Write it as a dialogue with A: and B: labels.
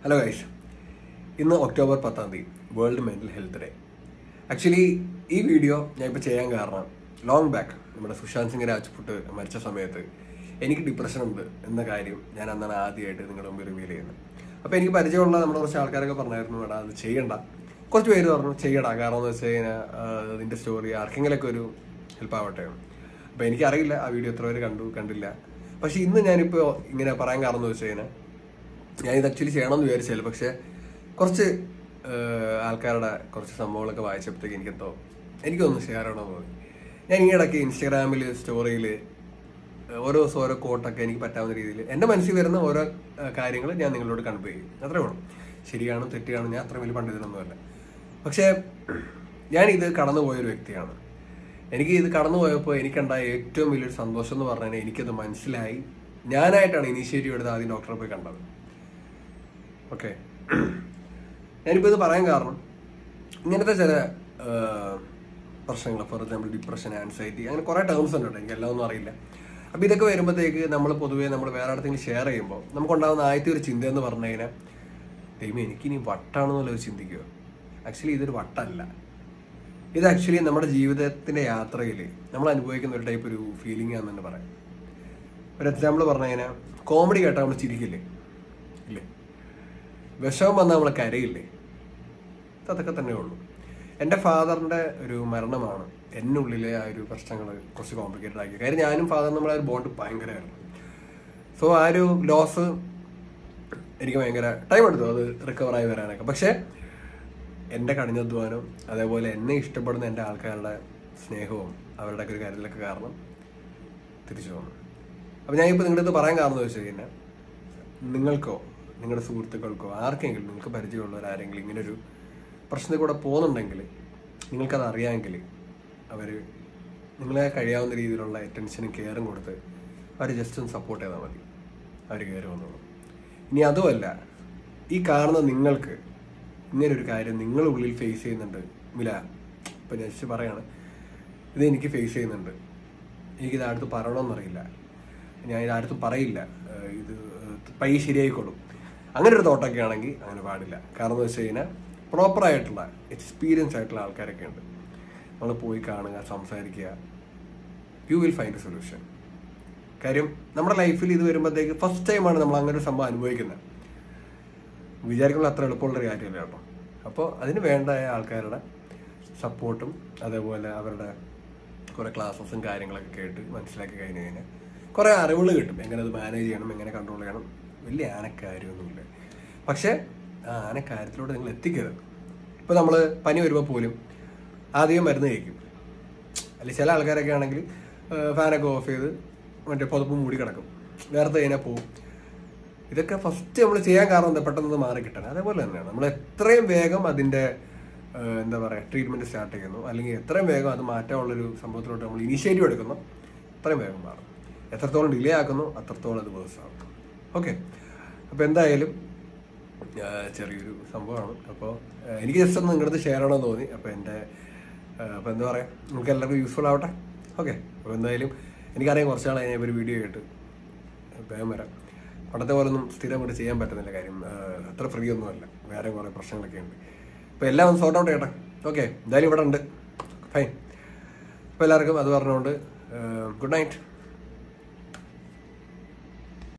A: hello guys ഇന്ന് October പത്താം തീയതി world mental health day actually ഈ വീഡിയോ ഞാൻ ഇപ്പോൾ ചെയ്യാൻ കാരണം ലോങ് ബാക്ക് നമ്മുടെ സുശാന്ത് സിംഗ് രാജ്പുട്ട് മരിച്ച സമയത്ത് എനിക്ക് ഡിപ്രഷൻ ഉണ്ട് എന്ന കാര്യം ഞാൻ അന്നാണ് ആദ്യമായിട്ട് നിങ്ങളുടെ മുമ്പിൽ റിവീൽ ചെയ്യുന്നത് അപ്പോൾ എനിക്ക് പരിചയമുള്ള നമ്മുടെ കുറച്ച് ആൾക്കാരൊക്കെ പറഞ്ഞായിരുന്നു എടാ അത് ചെയ്യണ്ട കുറച്ച് പേര് പറഞ്ഞു ചെയ്യടാ കാരണം എന്ന് വെച്ച് കഴിഞ്ഞാൽ അതിൻ്റെ സ്റ്റോറി ആർക്കെങ്കിലൊക്കെ ഒരു ഹെൽപ്പ് ആവട്ടെ അപ്പോൾ എനിക്കറിയില്ല ആ വീഡിയോ എത്ര പേര് കണ്ടു കണ്ടില്ല പക്ഷെ ഇന്ന് ഞാനിപ്പോൾ ഇങ്ങനെ പറയാൻ കാരണം എന്ന് വെച്ച് കഴിഞ്ഞാൽ ഞാൻ ഇത് ആക്ച്വലി ചെയ്യണമെന്ന് വിചാരിച്ചാൽ പക്ഷെ കുറച്ച് ഏഹ്, ആൾക്കാരുടെ കുറച്ച് സംഭവങ്ങളൊക്കെ വായിച്ചപ്പോഴത്തേക്ക് എനിക്കെന്തോ എനിക്കൊന്ന് ഷെയർ ചെയ്യണമെന്ന് തോന്നി ഞാൻ ഈ ഇടയ്ക്ക് ഇൻസ്റ്റാഗ്രാമിൽ സ്റ്റോറിയിൽ ഓരോ ദിവസം ഓരോ കോട്ടൊക്കെ എനിക്ക് പറ്റാവുന്ന രീതിയിൽ എൻ്റെ മനസ്സിൽ വരുന്ന ഓരോ കാര്യങ്ങൾ ഞാൻ നിങ്ങളോട് കൺവേ ചെയ്യും അത്രേ ഉള്ളൂ ശരിയാണോ തെറ്റിയാണോ ഞാൻ അത്ര വലിയ പണ്ഡിതനൊന്നുമല്ല പക്ഷേ ഞാൻ ഇത് കടന്നു പോയൊരു വ്യക്തിയാണ് എനിക്ക് ഇത് കടന്നു പോയപ്പോൾ എനിക്കുണ്ടായ ഏറ്റവും വലിയൊരു സന്തോഷം എന്ന് പറഞ്ഞാൽ എനിക്കത് മനസ്സിലായി ഞാനായിട്ടാണ് ഇനീഷ്യേറ്റീവ് എടുത്ത് ആദ്യം ഡോക്ടറെ പോയി കണ്ടത് ഓക്കെ ഞാനിപ്പോൾ ഇത് പറയാൻ കാരണം ഇങ്ങനത്തെ ചില പ്രശ്നങ്ങൾ ഫോർ എക്സാമ്പിൾ ഡിപ്രഷൻ ആൻസൈറ്റി അങ്ങനെ കുറേ ടേംസ് ഉണ്ട് കേട്ടോ എനിക്ക് എല്ലാം ഒന്നും അറിയില്ല അപ്പോൾ ഇതൊക്കെ വരുമ്പോഴത്തേക്ക് നമ്മൾ പൊതുവേ നമ്മൾ വേറെ അടുത്തെങ്കിലും ഷെയർ ചെയ്യുമ്പോൾ നമുക്കുണ്ടാകുന്ന ആദ്യത്തെ ഒരു ചിന്ത എന്ന് പറഞ്ഞു കഴിഞ്ഞാൽ ദൈവം എനിക്കിനി വട്ടാണെന്നുള്ളൊരു ചിന്തിക്കുക ആക്ച്വലി ഇതൊരു വട്ടല്ല ഇത് ആക്ച്വലി നമ്മുടെ ജീവിതത്തിന്റെ യാത്രയിൽ നമ്മൾ അനുഭവിക്കുന്ന ഒരു ടൈപ്പ് ഒരു ഫീലിംഗ് ആണെന്ന് തന്നെ പറയാം ഒരു എക്സാമ്പിൾ പറഞ്ഞു കഴിഞ്ഞാൽ കോമഡി കേട്ടാൽ നമ്മൾ ചിരിക്കില്ലേ ഇല്ലേ വിഷമം വന്നാൽ നമ്മൾ കരയില്ലേ ഇത് അതൊക്കെ തന്നെ ഉള്ളൂ എൻ്റെ ഫാദറിൻ്റെ ഒരു മരണമാണ് എന്നുള്ളിലെ ആ ഒരു പ്രശ്നങ്ങൾ കുറച്ച് കോംപ്ലിക്കേറ്റഡ് ആക്കി കാര്യം ഞാനും ഫാദറും നമ്മളെ ഒരു ബോണ്ട് ഭയങ്കരമായിരുന്നു സോ ആ ഒരു ലോസ് എനിക്ക് ഭയങ്കര ടൈം എടുത്തു അത് റിക്കവർ ആയി വരാനൊക്കെ പക്ഷേ എൻ്റെ കഠിനാധ്വാനം അതേപോലെ എന്നെ ഇഷ്ടപ്പെടുന്ന എൻ്റെ ആൾക്കാരുടെ സ്നേഹവും അവരുടെ ഒക്കെ ഒരു കാര്യത്തിലൊക്കെ കാരണം തിരിച്ചു വന്നു അപ്പം ഞാൻ ഇപ്പോൾ നിങ്ങളുടെ അടുത്ത് പറയാൻ കാരണം എന്ന് വെച്ച് കഴിഞ്ഞാൽ നിങ്ങൾക്കോ നിങ്ങളുടെ സുഹൃത്തുക്കൾക്കോ ആർക്കെങ്കിലും നിങ്ങൾക്ക് പരിചയമുള്ളവർ ആരെങ്കിലും ഇങ്ങനെ ഒരു പ്രശ്നത്തിൽ കൂടെ പോകുന്നുണ്ടെങ്കിൽ നിങ്ങൾക്കത് അറിയാമെങ്കിൽ അവർ നിങ്ങളെ കഴിയാവുന്ന രീതിയിലുള്ള അറ്റൻഷനും കെയറും കൊടുത്ത് അവർ ജസ്റ്റ് ഒന്ന് സപ്പോർട്ട് ചെയ്താൽ മതി അവർ കയറി വന്നോളൂ ഇനി അതുമല്ല ഈ കാണുന്ന നിങ്ങൾക്ക് ഇങ്ങനെ ഒരു കാര്യം നിങ്ങൾ ഉള്ളിൽ ഫേസ് ചെയ്യുന്നുണ്ട് മില ഇപ്പം ഞാൻ ജസ്റ്റ് പറയാണ് ഇത് എനിക്ക് ഫേസ് ചെയ്യുന്നുണ്ട് എനിക്കിത് അടുത്ത് പറയണമെന്നറിയില്ല ഞാൻ ഇത് അടുത്ത് പറയില്ല ഏഹ് ഇത് പയ്യെ ശരിയായിക്കോളും അങ്ങനെ ഒരു തോട്ടൊക്കെ ആണെങ്കിൽ അങ്ങനെ പാടില്ല കാരണം എന്ന് വെച്ച് കഴിഞ്ഞാൽ പ്രോപ്പർ ആയിട്ടുള്ള എക്സ്പീരിയൻസ് ആയിട്ടുള്ള ആൾക്കാരൊക്കെ ഉണ്ട് നമ്മൾ പോയി കാണുക സംസാരിക്കുക you will find a solution കാര്യം നമ്മുടെ ലൈഫിൽ ഇത് വരുമ്പോഴത്തേക്ക് ഫസ്റ്റ് ടൈമാണ് നമ്മൾ അങ്ങനെ ഒരു സംഭവം അനുഭവിക്കുന്നത് വിചാരിക്കുമ്പോൾ അത്ര എളുപ്പമുള്ളൊരു കാര്യമല്ല കേട്ടോ അപ്പോൾ അതിന് വേണ്ടായ ആൾക്കാരുടെ സപ്പോർട്ടും അതേപോലെ അവരുടെ കുറേ ക്ലാസ്സസും കാര്യങ്ങളൊക്കെ കേട്ട് മനസ്സിലാക്കി കഴിഞ്ഞ് കഴിഞ്ഞാൽ കുറേ അറിവുകൾ കിട്ടും എങ്ങനെ അത് മാനേജ് ചെയ്യണം എങ്ങനെ കൺട്രോൾ ചെയ്യണം വലിയ ആനക്കാര്യമൊന്നുമില്ല പക്ഷേ ആ ആനക്കാര്യത്തിലൂടെ നിങ്ങൾ എത്തിക്കരുത് ഇപ്പോൾ നമ്മൾ പനി വരുമ്പോൾ പോലും ആദ്യം മരുന്ന് കഴിക്കും അല്ലെങ്കിൽ ചില ആൾക്കാരൊക്കെ ആണെങ്കിൽ ഫാനൊക്കെ ഓഫ് ചെയ്ത് മറ്റേ പുതപ്പ് മൂടി കിടക്കും നേരത്തെ കഴിഞ്ഞാൽ പോവും ഇതൊക്കെ ഫസ്റ്റ് നമ്മൾ ചെയ്യാൻ കാരണം എന്താ പെട്ടെന്ന് അത് മാറി കിട്ടാൻ അതേപോലെ തന്നെയാണ് നമ്മൾ എത്രയും വേഗം അതിൻ്റെ ഏഹ്, എന്താ പറയുക ട്രീറ്റ്മെൻറ്റ് സ്റ്റാർട്ട് ചെയ്യുന്നു അല്ലെങ്കിൽ എത്രയും വേഗം അത് മാറ്റാനുള്ളൊരു സംഭവത്തിലോട്ട് നമ്മൾ ഇനിഷ്യേറ്റീവ് എടുക്കുന്നു അത്രയും വേഗം മാറും എത്രത്തോളം ഡിലേ ആക്കുന്നു അത്രത്തോളം അത് വേഴ്സ് ആവും ഓക്കെ അപ്പോൾ എന്തായാലും ഏഹ്, ചെറിയൊരു സംഭവമാണ് അപ്പോൾ എനിക്ക് ജസ്റ്റ് ഒന്ന് നിങ്ങളുടെ അടുത്ത് ഷെയർ ചെയ്യണമെന്ന് തോന്നി അപ്പോൾ എൻ്റെ അപ്പോൾ എന്താ പറയുക നമുക്ക് എല്ലാവർക്കും യൂസ്ഫുൾ ആവട്ടെ ഓക്കെ അപ്പോൾ എന്തായാലും എനിക്കറിയാം കുറച്ചാളായി ഞാൻ ഒരു വീഡിയോ കേട്ട് വേഗം വരാം പണ്ടത്തെ പോലെ ഒന്നും സ്ഥിരമായിട്ട് ചെയ്യാൻ പറ്റുന്നില്ല കാര്യം ആ, അത്ര ഫ്രീ ഒന്നുമല്ല വേറെ കുറേ പ്രശ്നങ്ങളൊക്കെ ഉണ്ട് അപ്പോൾ എല്ലാം ഒന്ന് സോർട്ട് ഔട്ട് ചെയ്യട്ടെ ഓക്കെ എന്തായാലും ഇവിടെ ഉണ്ട് ഫൈൻ അപ്പോൾ എല്ലാവർക്കും അത് പറഞ്ഞുകൊണ്ട് ഗുഡ് നൈറ്റ്